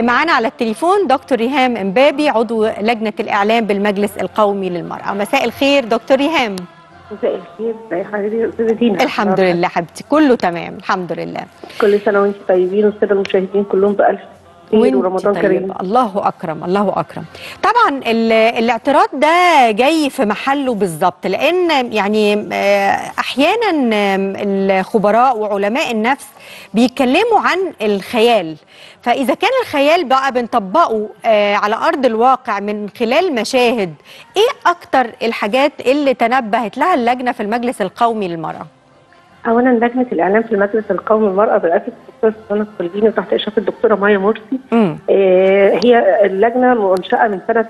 معانا على التليفون دكتور ريهام امبابي عضو لجنه الاعلام بالمجلس القومي للمراه مساء الخير دكتور ريهام مساء الخير ازي حضرتك يا استاذه دينا الحمد لله حبيبتي كله تمام الحمد لله كل سنه وانت طيبين والساده المشاهدين كلهم بالف خير وانت ورمضان طيبة. كريم الله اكرم الله اكرم طبعا ال- الاعتراض ده جاي في محله بالظبط لان يعني آه، احيانا آم، الخبراء وعلماء النفس بيتكلموا عن الخيال فاذا كان الخيال بقى بنطبقه آه، على ارض الواقع من خلال مشاهد ايه اكتر الحاجات اللي تنبهت لها اللجنه في المجلس القومي للمراه اولا لجنه الاعلام في المجلس القومي للمراه برئاسه الدكتور سلطان القلبيني وتحت اشراف الدكتوره مايا مرسي امم آه، هي اللجنه منشاه من سنه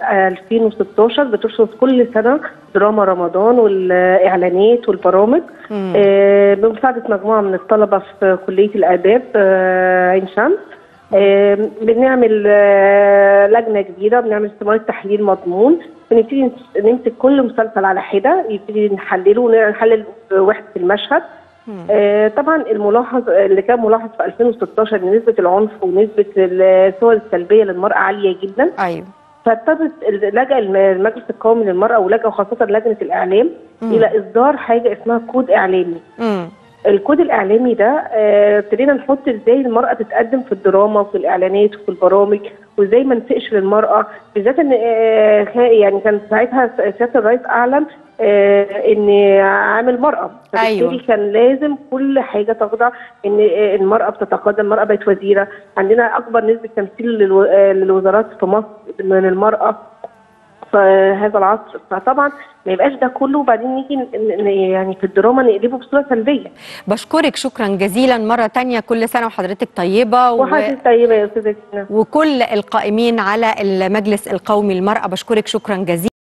2016 بترصد كل سنه دراما رمضان والاعلانات والبرامج مم. آه، بمساعده مجموعه من الطلبه في كليه الاداب آه، عين شمس آه، بنعمل آه، لجنه كبيره بنعمل استمارة تحليل مضمون بنبتدي نس- نمسك كل مسلسل على حده يبتدي نحلله ونحلل وحده المشهد مم. آه، طبعا الملاحظ اللي كان ملاحظ في 2016 ان نسبه العنف ونسبه الصور السلبيه للمراه عاليه جدا ايوه فاضطرت لجأ المجلس القومي للمراه ولجأ خاصه لجنه الاعلام مم. الى اصدار حاجه اسمها كود اعلامي امم الكود الاعلامي ده آه، ابتدينا نحط ازاي المراه تتقدم في الدراما وفي الاعلانات وفي البرامج وازاي ما نسقش للمراه بالذات ان آه، كا- يعني كان ساعتها سياده الرئيس اعلن آه، ان عامل مراه فبالتالي أيوة. كان لازم كل حاجه تخضع ان آه، المراه بتتقدم المراه بقت وزيره عندنا اكبر نسبه تمثيل للو- آه، للوزارات في مصر من المراه في هذا العصر فطبعا ما يبقاش ده كله وبعدين نيجي ن- ن- يعني في الدراما نقلبه بصوره سلبيه بشكرك شكرا جزيلا مرة تانية كل سنة وحضرتك طيبة و... وحضرتك طيبه يا استاذه دينا وكل القائمين على المجلس القومي للمرأة بشكرك شكرا جزيلا